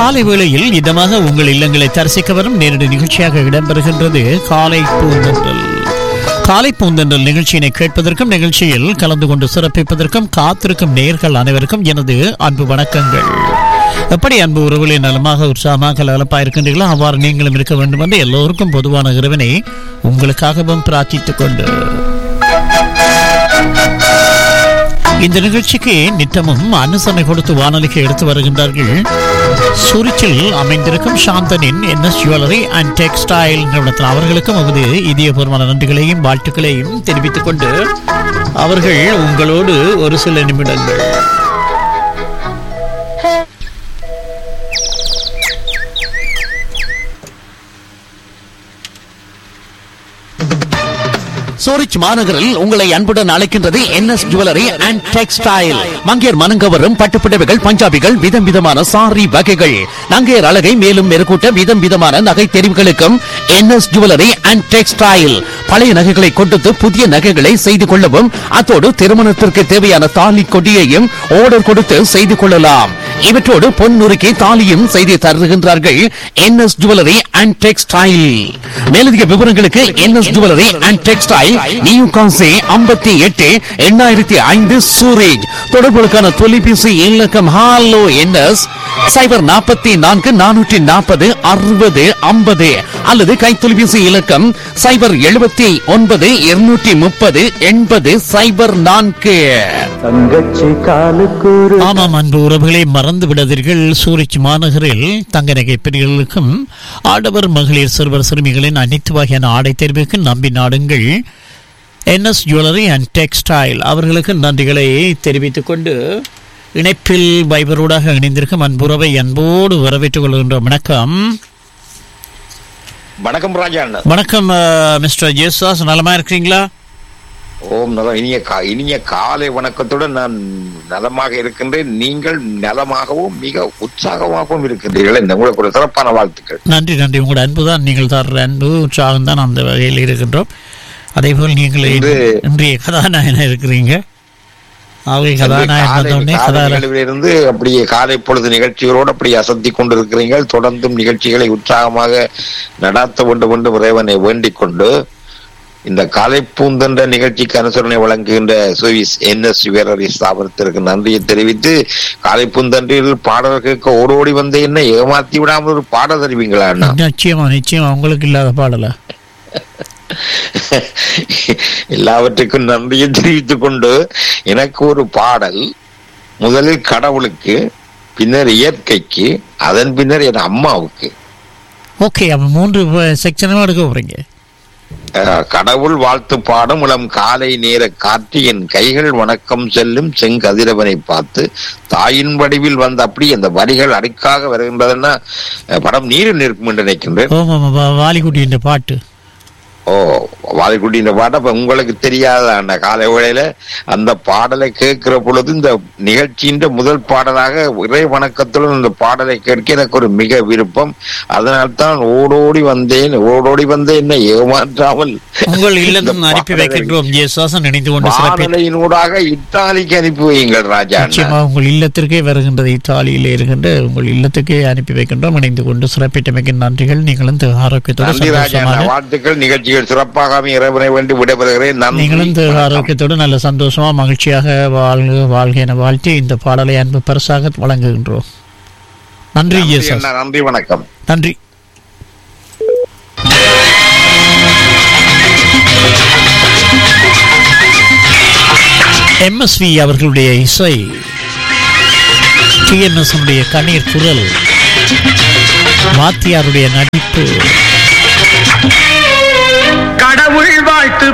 காலை வேளையில் இதமாக உங்கள் இல்லங்களை தரிசிக்க வரும் நேரடி நிகழ்ச்சியாக இடம்பெறுகின்றது காலை பூந்தென்றல் காலை பூந்தென்றல் நிகழ்ச்சியினை கேட்பதற்கும் நிகழ்ச்சியில் கலந்து கொண்டு சிறப்பிப்பதற்கும் காத்திருக்கும் நேர்கள் அனைவருக்கும் எனது அன்பு வணக்கங்கள் எப்படி அன்பு உறவுகளை நலமாக உற்சாகமாக கலகலப்பாக இருக்கின்றீர்களோ அவ்வாறு நீங்களும் இருக்க வேண்டும் என்று எல்லோருக்கும் பொதுவான இறைவனை உங்களுக்காகவும் பிரார்த்தித்துக் கொண்டு இந்த நிகழ்ச்சிக்கு நித்தமும் அனுசரணை கொடுத்து வானொலிக்கு எடுத்து வருகின்றார்கள் சுரிச்சில் அமைந்திருக்கும் சாந்தனின் என்எஸ் ஜுவல்லரி அண்ட் டெக்ஸ்டைல் நிறுவனத்தில் அவர்களுக்கும் அவரது இதயபூர்வமான நன்றிகளையும் வாழ்த்துக்களையும் தெரிவித்துக் கொண்டு அவர்கள் உங்களோடு ஒரு சில நிமிடங்கள் சூரிச் மாநகரில் உங்களை அன்புடன் அழைக்கின்றது என்எஸ் ஜுவல்லரி அண்ட் டெக்ஸ்டைல் மங்கையர் மனங்கவரும் பட்டுப்புடவைகள் பஞ்சாபிகள் விதம் விதமான சாரி வகைகள் நங்கையர் அழகை மேலும் மெருகூட்ட விதம் விதமான நகை தெரிவுகளுக்கும் என்எஸ் ஜுவல்லரி அண்ட் டெக்ஸ்டைல் பழைய நகைகளை கொடுத்து புதிய நகைகளை செய்து கொள்ளவும் அத்தோடு திருமணத்திற்கு தேவையான தாலி கொடியையும் ஆர்டர் கொடுத்து செய்து கொள்ளலாம் இவற்றோடு பொன் நுறுக்கி தாலியும் செய்து தருகின்றார்கள் என்எஸ் ஜுவல்லரி அண்ட் டெக்ஸ்டைல் மேலதிக விவரங்களுக்கு NS jewellery and textile new கான்சி ஐம்பத்தி எட்டு எண்ணாயிரத்தி ஐந்து சூரேஜ் தொடர்புகளுக்கான தொலைபேசி இலக்கம் ஹாலோ என்எஸ் சைபர் நாற்பத்தி நான்கு நானூற்றி நாற்பது அறுபது ஐம்பது அல்லது கைத்தொலைபேசி இலக்கம் சைபர் எழுபத்தி ஒன்பது இருநூற்றி முப்பது எண்பது சைபர் நான்கு தங்கச்சி காலுக்கூறு ஆமாம் அன்பு உறவுகளை மறந்து விடாதீர்கள் சூரிச் மாநகரில் தங்க நகை பிரிவுகளுக்கும் ஆடவர் மகளிர் சிறுவர் சிறுமிகளின் அனைத்து வகையான ஆடை தேர்வுக்கு நம்பி நாடுங்கள் என்எஸ் ஜுவல்லரி அண்ட் டெக்ஸ்டைல் அவர்களுக்கு நன்றிகளை தெரிவித்துக் கொண்டு இணைப்பில் வைபரோடாக இணைந்திருக்கும் அன்புறவை அன்போடு வரவேற்றுக் கொள்கின்றோம் வணக்கம் வணக்கம் ராஜா அண்ணா வணக்கம் மிஸ்டர் ஜேசுதாஸ் நலமா இருக்கிறீங்களா ஓம் நலம் இனிய கா இனிய காலை வணக்கத்துடன் நான் நலமாக இருக்கின்றேன் நீங்கள் நலமாகவும் மிக உற்சாகமாகவும் இருக்கின்றீர்கள் இந்த உங்களுக்கு ஒரு சிறப்பான வாழ்த்துக்கள் நன்றி நன்றி உங்களோட அன்பு தான் நீங்கள் தர்ற அன்பு உற்சாகம் தான் அந்த வகையில் இருக்கின்றோம் அதே போல் நீங்கள் இன்று- இன்றைய கதாநாயகனா இருக்கிறீங்க அவை கதாநாயகன் காலை வந்தவுடனே காலை கதாநாயகன் நிகழ்விலிருந்து அப்படியே காலை பொழுது நிகழ்ச்சிகளோடு அப்படியே அசத்தி கொண்டிருக்கிறீர்கள் தொடர்ந்தும் நிகழ்ச்சிகளை உற்சாகமாக நடாத்த வேண்டும் என்று இறைவனை வேண்டிக் கொண்டு இந்த காலை பூந்தென்ற நிகழ்ச்சிக்கு அனுசரணை வழங்குகின்ற சுவிஸ் என்எஸ் வீரரி ஸ்தாபனத்திற்கு நன்றியை தெரிவித்து காலை பூந்தன்றில் பாடல் கேட்க ஓடோடி வந்து என்ன ஏமாத்தி விடாமல் ஒரு பாடல் தெரிவிங்களா அண்ணா நிச்சயமா நிச்சயமா உங்களுக்கு இல்லாத பாடல எல்லாவற்றுக்கும் நன்றியை தெரிவித்துக் கொண்டு எனக்கு ஒரு பாடல் முதலில் கடவுளுக்கு பின்னர் இயற்கைக்கு அதன் பின்னர் என் அம்மாவுக்கு ஓகே அப்ப மூன்று செக்ஷனும் எடுக்க போறீங்க அஹ், கடவுள் வாழ்த்து பாடும் இளம் காலை நேர காற்று என் கைகள் வணக்கம் செல்லும் செங்கதிரவனை பார்த்து தாயின் வடிவில் வந்த அப்படி அந்த வரிகள் அடுக்காக வருகின்றதுன்னா அஹ், படம் நீரில் நிற்கும் என்று நினைக்கின்றேன் ஓ வாலிக்குட்டியின் பாட்டு ஓ வாலிக்குட்டி இந்த பாட்டை அப்ப உங்களுக்கு தெரியாத அந்த காலை வேளையில அந்த பாடலை கேட்கிற பொழுது இந்த நிகழ்ச்சியின் முதல் பாடலாக இறை வணக்கத்துடன் இந்த பாடலை கேட்க எனக்கு ஒரு மிக விருப்பம் அதனால்தான் ஓடோடி வந்தேன் ஓடோடி வந்தேன் என்ன ஏமாற்றாமல் உங்கள் இல்லத்தும் இந்த அனுப்பி பாடலை வைக்கின்றோம் ஜேசுதாசன் இணைந்து கொண்டு சிறப்பி வானொலியினூடாக இத்தாலிக்கு அனுப்பி வையுங்கள் ராஜா அண்ணா. நிச்சயமா உங்கள் இல்லத்திற்கே வருகின்றது இத்தாலியில் இருக்கின்ற உங்கள் இல்லத்துக்கே அனுப்பி வைக்கின்றோம் இணைந்து கொண்டு சிறப்பிட்டமைக்கு நன்றிகள் நீங்களும் தி- ஆரோக்கியத்தோடு நன்றி ராஜா அண்ணா. சந்தோஷமாக வாழ்த்துக்கள் நிகழ்ச்சிகள் சிறப்பாக அமைய இறைவனை வேண்டி விடைபெறுகிறேன் நன்றி நீங்களும் தி- வணக்கம். ஆரோக்கியத்தோடு நல்ல சந்தோஷமா மகிழ்ச்சியாக வாழ்க வாழ்க என வாழ்த்தி இந்த பாடலை அன்பு பரிசாக வழங்குகின்றோம் நன்றி நன்றி ஜேசஸ் அண்ணா, நன்றி வணக்கம் நன்றி எம்எஸ்வி அவர்களுடைய இசை டிஎம்எஸ் உடைய கண்ணீர் குரல் வாத்தியாருடைய நடிப்பு கடவுள் வாழ்த்து